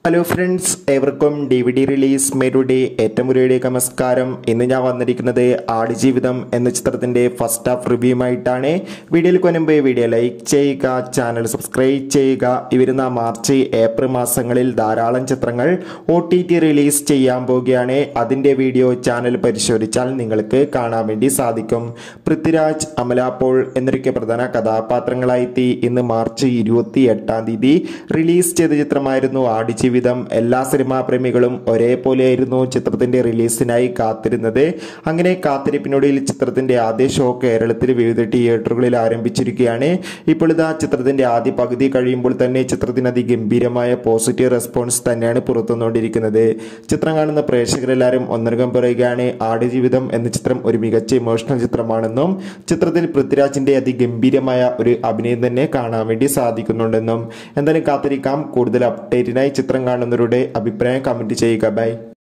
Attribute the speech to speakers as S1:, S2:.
S1: hello friends ഏവർക്കും D V D release മേരുടെ ഏറ്റവും പുതിയ നമസ്കാരം ഇന്ന് ഞാൻ വന്നിരിക്കുന്നത് ആടുജീവിതം എന്ന ചിത്രത്തിന്റെ ഫസ്റ്റ് ഹാഫ് റിവ്യൂമായിട്ടാണ് വീഡിയോയിൽ കൊനുമ്പ് വീഡിയോ ലൈക്ക് ചെയ്യുക ചാനൽ സബ്സ്ക്രൈബ് ചെയ്യുക ഈ വരുന്ന മാർച്ച് ഏപ്രിൽ മാസങ്ങളിൽ ധാരാളം ചിത്രങ്ങൾ ഒ ടി ടി റിലീസ് ചെയ്യാൻ പോവുകയാണ് അതിന്റെ വീഡിയോ ചാനൽ പരിശോധിച്ചാൽ നിങ്ങൾക്ക് കാണാൻ വേണ്ടി സാധിക്കും പൃഥ്വിരാജ് അമല പോൾ എന്നൊക്കെ പ്രധാന കഥാപാത്രങ്ങളായെത്തി ഇന്ന് മാർച്ച് ഇരുപത്തി എട്ടാം തീയതി റിലീസ് ചെയ്ത ചിത്രമായിരുന്നു ആടുജീവിതം എല്ലാ സിനിമാ പ്രേമികളും ഒരേപോലെയായിരുന്നു ചിത്രത്തിന്റെ റിലീസിനായി കാത്തിരുന്നത് അങ്ങനെ കാത്തിരിപ്പിനൊടുവിൽ ചിത്രത്തിന്റെ ആദ്യ ഷോ കേരളത്തിൽ വിവിധ തിയേറ്ററുകളിൽ ആരംഭിച്ചിരിക്കുകയാണ് ഇപ്പോൾ ഇതാ ചിത്രത്തിന്റെ ആദ്യ പകുതി കഴിയുമ്പോൾ തന്നെ ചിത്രത്തിന് അതിഗംഭീരമായ പോസിറ്റീവ് റെസ്പോൺസ് തന്നെയാണ് പുറത്തുവന്നുകൊണ്ടിരിക്കുന്നത് ചിത്രം കാണുന്ന പ്രേക്ഷകരെല്ലാവരും ഒന്നരകം പറയുകയാണ് ആടുജീവിതം എന്ന ചിത്രം ഒരു മികച്ച ഇമോഷണൽ ചിത്രമാണെന്നും ചിത്രത്തിൽ പൃഥ്വിരാജിന്റെ അതിഗംഭീരമായ ഒരു അഭിനയം തന്നെ കാണാൻ വേണ്ടി സാധിക്കുന്നുണ്ടെന്നും എന്തായാലും കാത്തിരിക്കാം കൂടുതൽ അപ്ഡേറ്റിനായി ചിത്രം കാണുന്നവരുടെ അഭിപ്രായം കമന്റ് ചെയ്യുക ബൈ